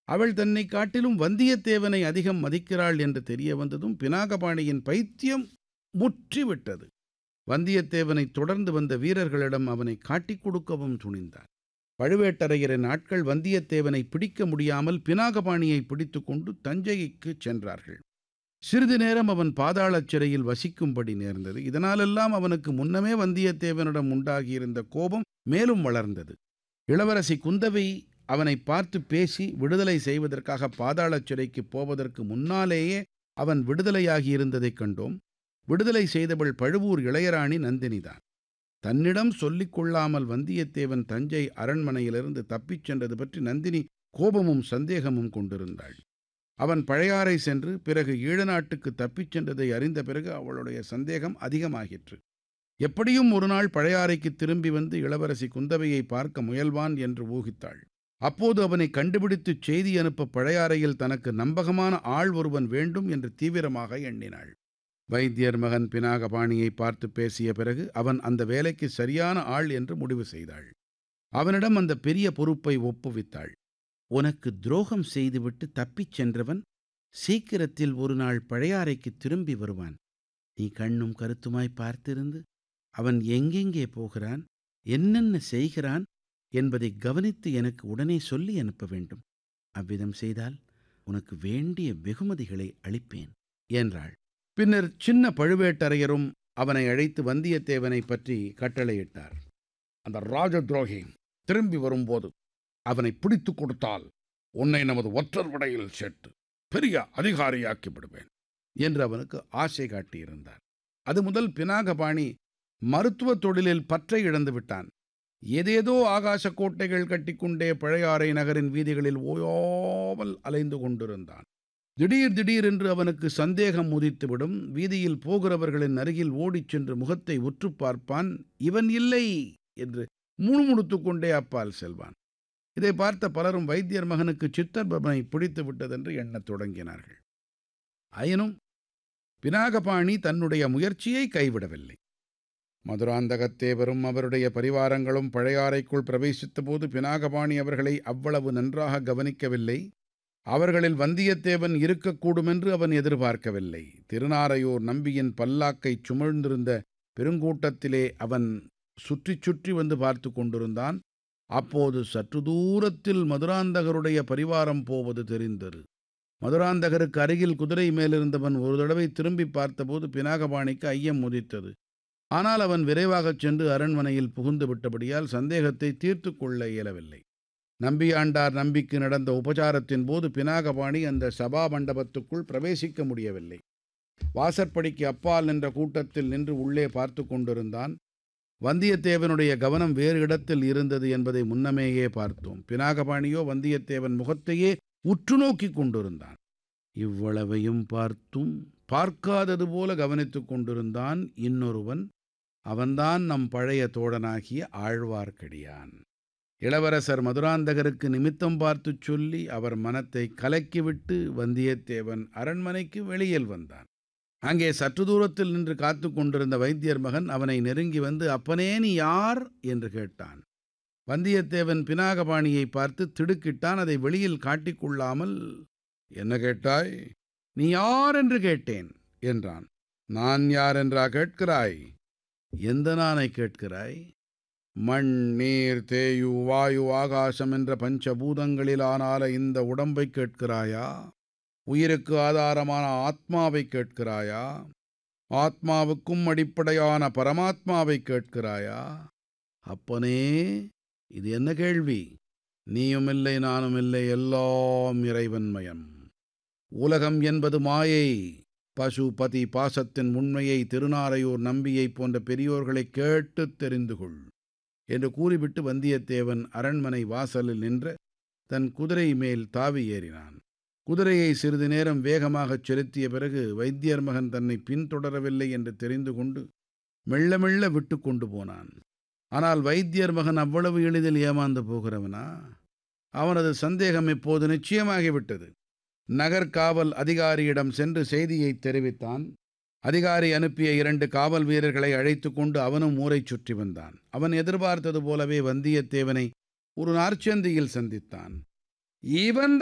அவள் தன்னை காட்டிலும் வந்தியத்தேவனை அதிகம் மதிக்கிறாள் என்று தெரிய வந்ததும் பினாகபாணியின் பைத்தியம் முற்றிவிட்டது வந்தியத்தேவனை தொடர்ந்து வந்த வீரர்களிடம் அவனை காட்டிக் கொடுக்கவும் துணிந்தான் பழுவேட்டரையரின் ஆட்கள் வந்தியத்தேவனை பிடிக்க முடியாமல் பினாகபாணியை பிடித்துக்கொண்டு தஞ்சைக்கு சென்றார்கள் சிறிது நேரம் அவன் பாதாளச் சிறையில் வசிக்கும்படி நேர்ந்தது இதனாலெல்லாம் அவனுக்கு முன்னமே வந்தியத்தேவனிடம் உண்டாகியிருந்த கோபம் மேலும் வளர்ந்தது இளவரசி குந்தவை அவனை பார்த்து பேசி விடுதலை செய்வதற்காக பாதாளச் சிறைக்கு போவதற்கு முன்னாலேயே அவன் விடுதலையாகியிருந்ததைக் கண்டோம் விடுதலை செய்தவள் பழுவூர் இளையராணி நந்தினிதான் தன்னிடம் சொல்லிக் கொள்ளாமல் வந்தியத்தேவன் தஞ்சை அரண்மனையிலிருந்து தப்பிச் சென்றது பற்றி நந்தினி கோபமும் சந்தேகமும் கொண்டிருந்தாள் அவன் பழையாறை சென்று பிறகு ஈழ நாட்டுக்கு தப்பிச் சென்றதை அறிந்த பிறகு அவளுடைய சந்தேகம் அதிகமாகிற்று எப்படியும் ஒரு நாள் பழையாறைக்கு திரும்பி வந்து இளவரசி குந்தவையை பார்க்க முயல்வான் என்று ஊகித்தாள் அப்போது அவனை கண்டுபிடித்துச் செய்தி அனுப்ப பழையாறையில் தனக்கு நம்பகமான ஆள் ஒருவன் வேண்டும் என்று தீவிரமாக எண்ணினாள் வைத்தியர் மகன் பினாகபாணியை பார்த்து பேசிய பிறகு அவன் அந்த வேலைக்கு சரியான ஆள் என்று முடிவு செய்தாள் அவனிடம் அந்த பெரிய பொறுப்பை ஒப்புவித்தாள் உனக்கு துரோகம் செய்துவிட்டு தப்பிச் சென்றவன் சீக்கிரத்தில் ஒரு நாள் பழையாறைக்கு திரும்பி வருவான் நீ கண்ணும் கருத்துமாய் பார்த்திருந்து அவன் எங்கெங்கே போகிறான் என்னென்ன செய்கிறான் என்பதை கவனித்து எனக்கு உடனே சொல்லி அனுப்ப வேண்டும் அவ்விதம் செய்தால் உனக்கு வேண்டிய வெகுமதிகளை அளிப்பேன் என்றாள் பின்னர் சின்ன பழுவேட்டரையரும் அவனை அழைத்து வந்தியத்தேவனை பற்றி கட்டளையிட்டார் அந்த ராஜ துரோகி திரும்பி வரும்போது அவனை பிடித்து கொடுத்தால் உன்னை நமது ஒற்றர் படையில் சேர்த்து பெரிய அதிகாரியாக்கி விடுவேன் என்று அவனுக்கு ஆசை காட்டியிருந்தார் அது முதல் பினாகபாணி மருத்துவ தொழிலில் பற்றை இழந்து விட்டான் ஏதேதோ ஆகாச கோட்டைகள் கட்டிக்கொண்டே பழையாறை நகரின் வீதிகளில் ஓயாமல் அலைந்து கொண்டிருந்தான் திடீர் திடீரென்று அவனுக்கு சந்தேகம் உதித்துவிடும் வீதியில் போகிறவர்களின் அருகில் ஓடிச் சென்று முகத்தை உற்று பார்ப்பான் இவன் இல்லை என்று முணுமுணுத்துக் கொண்டே அப்பால் செல்வான் இதை பார்த்த பலரும் வைத்தியர் மகனுக்கு சித்தர்பவனை பிடித்து விட்டதென்று எண்ணத் தொடங்கினார்கள் ஆயினும் பினாகபாணி தன்னுடைய முயற்சியை கைவிடவில்லை மதுராந்தகத்தேவரும் அவருடைய பரிவாரங்களும் பழையாறைக்குள் பிரவேசித்தபோது பினாகபாணி அவர்களை அவ்வளவு நன்றாக கவனிக்கவில்லை அவர்களில் வந்தியத்தேவன் இருக்கக்கூடுமென்று அவன் எதிர்பார்க்கவில்லை திருநாரையூர் நம்பியின் பல்லாக்கைச் சுமழ்ந்திருந்த பெருங்கூட்டத்திலே அவன் சுற்றி சுற்றி வந்து பார்த்து கொண்டிருந்தான் அப்போது சற்று தூரத்தில் மதுராந்தகருடைய பரிவாரம் போவது தெரிந்தது மதுராந்தகருக்கு அருகில் குதிரை மேலிருந்தவன் ஒரு தடவை திரும்பி பார்த்தபோது பினாகபாணிக்கு ஐயம் உதித்தது ஆனால் அவன் விரைவாகச் சென்று அரண்மனையில் புகுந்து விட்டபடியால் சந்தேகத்தை தீர்த்து கொள்ள இயலவில்லை நம்பியாண்டார் நம்பிக்கு நடந்த உபசாரத்தின் போது பினாகபாணி அந்த சபா மண்டபத்துக்குள் பிரவேசிக்க முடியவில்லை வாசற்படிக்கு அப்பால் நின்ற கூட்டத்தில் நின்று உள்ளே பார்த்து கொண்டிருந்தான் வந்தியத்தேவனுடைய கவனம் வேறு இடத்தில் இருந்தது என்பதை முன்னமேயே பார்த்தோம் பினாகபாணியோ வந்தியத்தேவன் முகத்தையே உற்று நோக்கிக் கொண்டிருந்தான் இவ்வளவையும் பார்த்தும் பார்க்காதது போல கவனித்துக் கொண்டிருந்தான் இன்னொருவன் அவன்தான் நம் பழைய தோழனாகிய ஆழ்வார்க்கடியான் இளவரசர் மதுராந்தகருக்கு நிமித்தம் பார்த்துச் சொல்லி அவர் மனத்தை கலக்கிவிட்டு வந்தியத்தேவன் அரண்மனைக்கு வெளியில் வந்தான் அங்கே சற்று தூரத்தில் நின்று காத்து கொண்டிருந்த வைத்தியர் மகன் அவனை நெருங்கி வந்து அப்பனே நீ யார் என்று கேட்டான் வந்தியத்தேவன் பினாகபாணியை பார்த்து திடுக்கிட்டான் அதை வெளியில் காட்டிக்கொள்ளாமல் என்ன கேட்டாய் நீ யார் என்று கேட்டேன் என்றான் நான் யார் என்றா கேட்கிறாய் எந்த நானை கேட்கிறாய் மண் நீர் தேயு வாயு ஆகாசம் என்ற பஞ்சபூதங்களிலானால இந்த உடம்பை கேட்கிறாயா உயிருக்கு ஆதாரமான ஆத்மாவை கேட்கிறாயா ஆத்மாவுக்கும் அடிப்படையான பரமாத்மாவை கேட்கிறாயா அப்பனே இது என்ன கேள்வி நீயும் இல்லை நானும் இல்லை எல்லாம் இறைவன்மயம் உலகம் என்பது மாயை பசு பதி பாசத்தின் உண்மையை திருநாரையூர் நம்பியைப் போன்ற பெரியோர்களை கேட்டுத் தெரிந்து கொள் என்று கூறிவிட்டு வந்தியத்தேவன் அரண்மனை வாசலில் நின்ற தன் குதிரை மேல் தாவி ஏறினான் குதிரையை சிறிது நேரம் வேகமாகச் செலுத்திய பிறகு வைத்தியர் மகன் தன்னை பின்தொடரவில்லை என்று தெரிந்து கொண்டு மெல்ல மெல்ல விட்டு கொண்டு போனான் ஆனால் வைத்தியர் மகன் அவ்வளவு எளிதில் ஏமாந்து போகிறவனா அவனது சந்தேகம் இப்போது நிச்சயமாகிவிட்டது நகர்காவல் அதிகாரியிடம் சென்று செய்தியை தெரிவித்தான் அதிகாரி அனுப்பிய இரண்டு காவல் வீரர்களை அழைத்து கொண்டு அவனும் ஊரைச் சுற்றி வந்தான் அவன் எதிர்பார்த்தது போலவே வந்தியத்தேவனை ஒரு நாற்சந்தியில் சந்தித்தான் இவன்